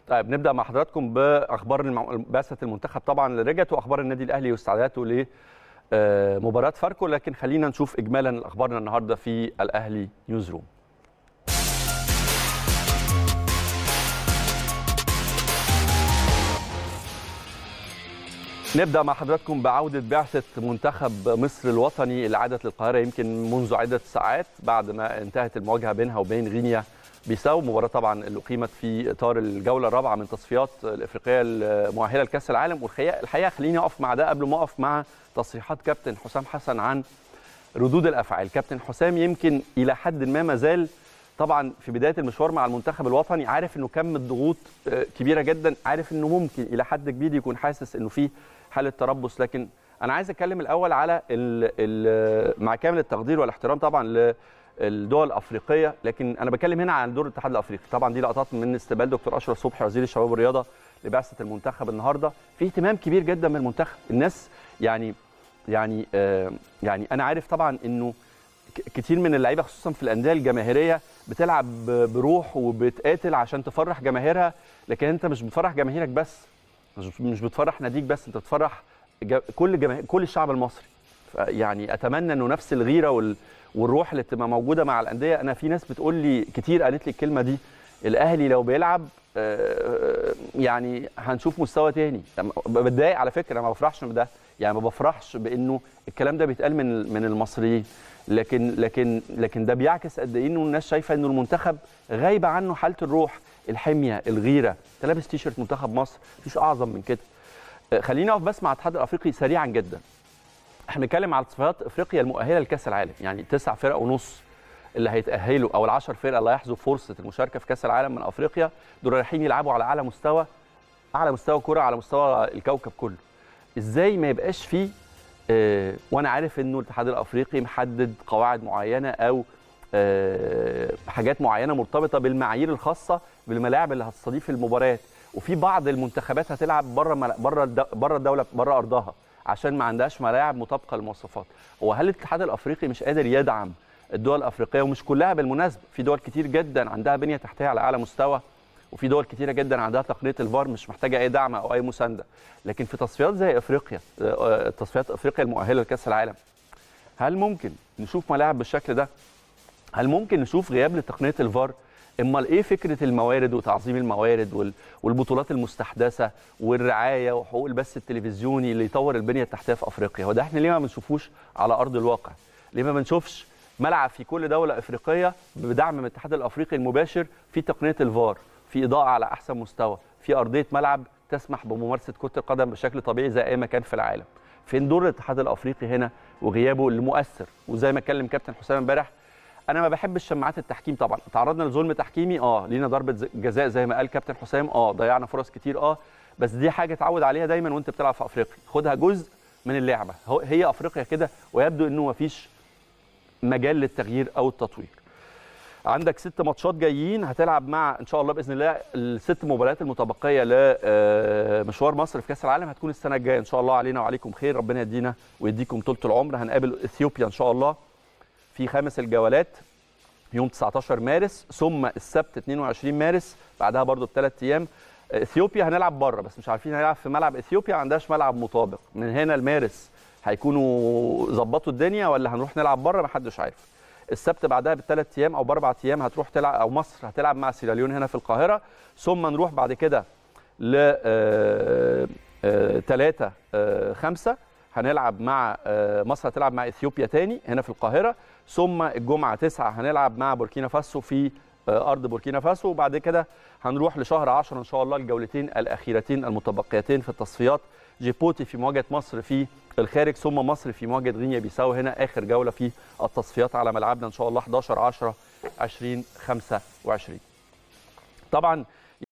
طيب نبدا مع حضراتكم باخبار المع- بعثه المنتخب طبعا اللي رجعت واخبار النادي الاهلي واستعداداته ل آه، مباراه فاركو لكن خلينا نشوف اجمالا اخبارنا النهارده في الاهلي نيوز روم نبدا مع حضراتكم بعوده بعثه منتخب مصر الوطني اللي عادت للقاهره يمكن منذ عده ساعات بعد ما انتهت المواجهه بينها وبين غينيا بيساو مباراه طبعا اللي اقيمت في اطار الجوله الرابعه من تصفيات الافريقيه المؤهله لكاس العالم والحقيقه الحقيقه خليني اقف مع ده قبل ما اقف مع تصريحات كابتن حسام حسن عن ردود الافعال كابتن حسام يمكن الى حد ما ما زال طبعا في بدايه المشوار مع المنتخب الوطني عارف انه كم الضغوط آه، كبيره جدا عارف انه ممكن الى حد كبير يكون حاسس انه في حاله تربص لكن انا عايز اتكلم الاول على ال ال مع كامل التقدير والاحترام طبعا للدول الافريقيه لكن انا بتكلم هنا عن دور الاتحاد الافريقي طبعا دي لقطات من استقبال دكتور اشرف صبحي وزير الشباب والرياضه لبعثه المنتخب النهارده في اهتمام كبير جدا من المنتخب الناس يعني يعني آه يعني انا عارف طبعا انه ك- كتير من اللعيبه خصوصا في الانديه الجماهيريه بتلعب ب- بروح وبتقاتل عشان تفرح جماهيرها لكن انت مش بتفرح جماهيرك بس مش مش بتفرح ناديك بس انت بتفرح جا- كل جماهير كل الشعب المصري ف- يعني اتمنى انه نفس الغيره وال والروح اللي تبقى موجوده مع الانديه انا في ناس بتقول لي كتير قالت لي الكلمه دي الاهلي لو بيلعب آه، يعني هنشوف مستوى تاني لما- بتضايق على فكره ما بفرحش بده يعني ما بفرحش بانه الكلام ده بيتقال من من المصريين لكن لكن لكن ده بيعكس قد ايه انه الناس شايفه انه المنتخب غايبه عنه حاله الروح الحميه الغيره انت لابس تيشرت منتخب مصر مفيش اعظم من كده آه، خليني اقف بس مع الاتحاد الافريقي سريعا جدا احنا بنتكلم على تصفيات افريقيا المؤهله لكاس العالم يعني تسع فرق ونص اللي هيتاهلوا او العشر فرق اللي هيحظوا فرصه المشاركه في كاس العالم من افريقيا دول رايحين يلعبوا على اعلى مستوى اعلى مستوى كره على مستوى الكوكب كله ازاي ما يبقاش فيه آه وانا عارف انه الاتحاد الافريقي محدد قواعد معينه او آه حاجات معينه مرتبطه بالمعايير الخاصه بالملاعب اللي هتستضيف المباريات وفي بعض المنتخبات هتلعب بره مل... بره الد... بره الدوله بره ارضها عشان ما عندهاش ملاعب مطابقه للمواصفات هو هل الاتحاد الافريقي مش قادر يدعم الدول الافريقيه ومش كلها بالمناسبه في دول كتير جدا عندها بنيه تحتيه على اعلى مستوى وفي دول كتيره جدا عندها تقنيه الفار مش محتاجه اي دعم او اي مسانده لكن في تصفيات زي افريقيا آه، آه، تصفيات افريقيا المؤهله لكاس العالم هل ممكن نشوف ملاعب بالشكل ده هل ممكن نشوف غياب لتقنيه الفار امال ايه فكره الموارد وتعظيم الموارد وال- والبطولات المستحدثه والرعايه وحقوق البث التلفزيوني اللي يطور البنيه التحتيه في افريقيا هو ده احنا ليه ما بنشوفوش على ارض الواقع ليه ما بنشوفش ملعب في كل دوله افريقيه بدعم من الاتحاد الافريقي المباشر في تقنيه الفار في اضاءه على احسن مستوى في ارضيه ملعب تسمح بممارسه كره القدم بشكل طبيعي زي اي مكان في العالم فين دور الاتحاد الافريقي هنا وغيابه اللي مؤثر وزي ما اتكلم كابتن حسام امبارح انا ما بحبش شماعات التحكيم طبعا تعرضنا لظلم تحكيمي اه لينا ضربه ز- جزاء زي ما قال كابتن حسام اه ضيعنا فرص كتير اه بس دي حاجه اتعود عليها دايما وانت بتلعب في افريقيا خدها جزء من اللعبه هو- هي افريقيا كده ويبدو انه ما فيش مجال للتغيير او التطوير عندك ست ماتشات جايين هتلعب مع ان شاء الله باذن الله الست مباريات المتبقيه لمشوار مصر في كاس العالم هتكون السنه الجايه ان شاء الله علينا وعليكم خير ربنا يدينا ويديكم طول العمر هنقابل اثيوبيا ان شاء الله في خامس الجولات يوم 19 مارس ثم السبت 22 مارس بعدها برضو بثلاث ايام اثيوبيا هنلعب بره بس مش عارفين هنلعب في ملعب اثيوبيا ما عندهاش ملعب مطابق من هنا لمارس هيكونوا ظبطوا الدنيا ولا هنروح نلعب بره ما حدش عارف السبت بعدها بثلاث ايام او باربع ايام هتروح تلعب او مصر هتلعب مع سيراليون هنا في القاهره ثم نروح بعد كده ل 3 5 هنلعب مع آه، مصر هتلعب مع اثيوبيا تاني هنا في القاهره ثم الجمعه 9 هنلعب مع بوركينا فاسو في آه، ارض بوركينا فاسو وبعد كده هنروح لشهر 10 ان شاء الله الجولتين الاخيرتين المتبقيتين في التصفيات جيبوتي في مواجهه مصر في الخارج ثم مصر في مواجهه غينيا بيساو هنا اخر جوله في التصفيات على ملعبنا ان شاء الله 11 10 20 25 طبعا